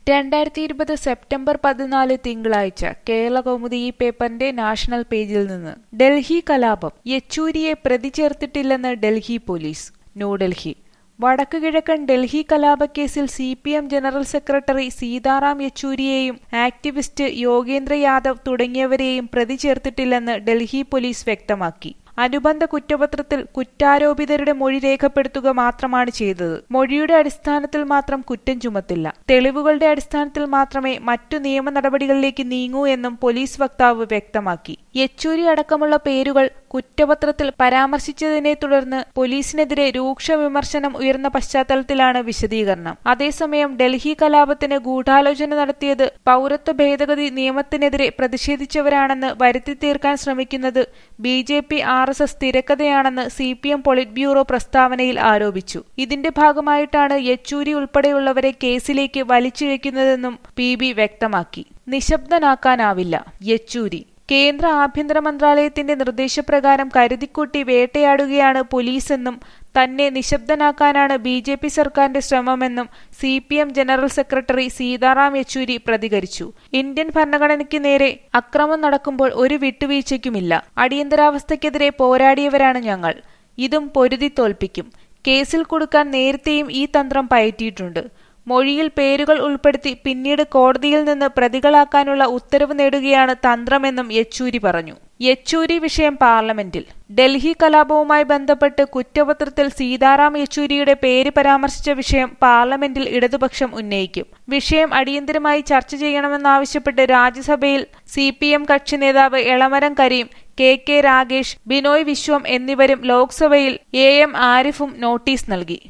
രണ്ടായിരത്തി ഇരുപത് സെപ്റ്റംബർ പതിനാല് തിങ്കളാഴ്ച കേരള കൗമുദി ഈ പേപ്പറിന്റെ നാഷണൽ പേജിൽ നിന്ന് ഡൽഹി കലാപം യെച്ചൂരിയെ പ്രതി ചേർത്തിട്ടില്ലെന്ന് ഡൽഹി പോലീസ് ന്യൂഡൽഹി വടക്കു കിഴക്കൻ ഡൽഹി കലാപക്കേസിൽ C P M general secretary Sitaram യെച്ചൂരിയെയും ആക്ടിവിസ്റ്റ് യോഗേന്ദ്ര യാദവ് തുടങ്ങിയവരെയും പ്രതി ചേർത്തിട്ടില്ലെന്ന് ഡൽഹി പോലീസ് വ്യക്തമാക്കി അനുബന്ധ കുറ്റപത്രത്തിൽ കുറ്റാരോപിതരുടെ മൊഴി രേഖപ്പെടുത്തുക മാത്രമാണ് ചെയ്തത് മൊഴിയുടെ അടിസ്ഥാനത്തിൽ മാത്രം കുറ്റം ചുമത്തില്ല തെളിവുകളുടെ അടിസ്ഥാനത്തിൽ മാത്രമേ മറ്റു നിയമ നടപടികളിലേക്ക് നീങ്ങൂ എന്നും പോലീസ് വക്താവ് വ്യക്തമാക്കി യെച്ചൂരി അടക്കമുള്ള പേരുകൾ കുറ്റപത്രത്തിൽ പരാമർശിച്ചതിനെ തുടർന്ന് പോലീസിനെതിരെ രൂക്ഷ വിമർശനം ഉയർന്ന പശ്ചാത്തലത്തിലാണ് വിശദീകരണം അതേസമയം ഡൽഹി കലാപത്തിന് ഗൂഢാലോചന നടത്തിയത് പൗരത്വ ഭേദഗതി നിയമത്തിനെതിരെ പ്രതിഷേധിച്ചവരാണെന്ന് വരുത്തി തീർക്കാൻ ശ്രമിക്കുന്നത് B J P R S S തിരക്കഥയാണെന്ന് C P M politburo പ്രസ്താവനയിൽ ആരോപിച്ചു ഇതിന്റെ ഭാഗമായിട്ടാണ് യെച്ചൂരി ഉൾപ്പെടെയുള്ളവരെ കേസിലേക്ക് വലിച്ചിഴയ്ക്കുന്നതെന്നും പി ബി വ്യക്തമാക്കി നിശബ്ദനാക്കാനാവില്ല യെച്ചൂരി കേന്ദ്ര ആഭ്യന്തര മന്ത്രാലയത്തിന്റെ നിർദ്ദേശപ്രകാരം കരുതിക്കൂട്ടി വേട്ടയാടുകയാണ് പോലീസെന്നും തന്നെ നിശബ്ദനാക്കാനാണ് ബി ജെ പി സർക്കാരിന്റെ ശ്രമമെന്നും C P M general secretary Sitaram Yechury പ്രതികരിച്ചു ഇന്ത്യൻ ഭരണഘടനയ്ക്ക് നേരെ അക്രമം നടക്കുമ്പോൾ ഒരു വിട്ടുവീഴ്ചയ്ക്കുമില്ല അടിയന്തരാവസ്ഥയ്ക്കെതിരെ പോരാടിയവരാണ് ഞങ്ങൾ ഇതും പൊരുതി തോൽപ്പിക്കും കേസിൽ കൊടുക്കാൻ നേരത്തെയും ഈ തന്ത്രം പയറ്റിയിട്ടുണ്ട് മൊഴിയിൽ പേരുകൾ ഉൾപ്പെടുത്തി പിന്നീട് കോടതിയിൽ നിന്ന് പ്രതികളാക്കാനുള്ള ഉത്തരവ് നേടുകയാണ് തന്ത്രമെന്നും യെച്ചൂരി പറഞ്ഞു യെച്ചൂരി വിഷയം പാർലമെന്റിൽ ഡൽഹി കലാപവുമായി ബന്ധപ്പെട്ട് കുറ്റപത്രത്തിൽ സീതാറാം യെച്ചൂരിയുടെ പേര് പരാമർശിച്ച വിഷയം പാർലമെന്റിൽ ഇടതുപക്ഷം ഉന്നയിക്കും വിഷയം അടിയന്തരമായി ചർച്ച ചെയ്യണമെന്നാവശ്യപ്പെട്ട് രാജ്യസഭയിൽ സി പി എം കക്ഷി നേതാവ് എളമരം കരീം കെ കെ രാഗേഷ് ബിനോയ് വിശ്വം എന്നിവരും ലോക്സഭയിൽ എ എം ആരിഫും നോട്ടീസ് നൽകി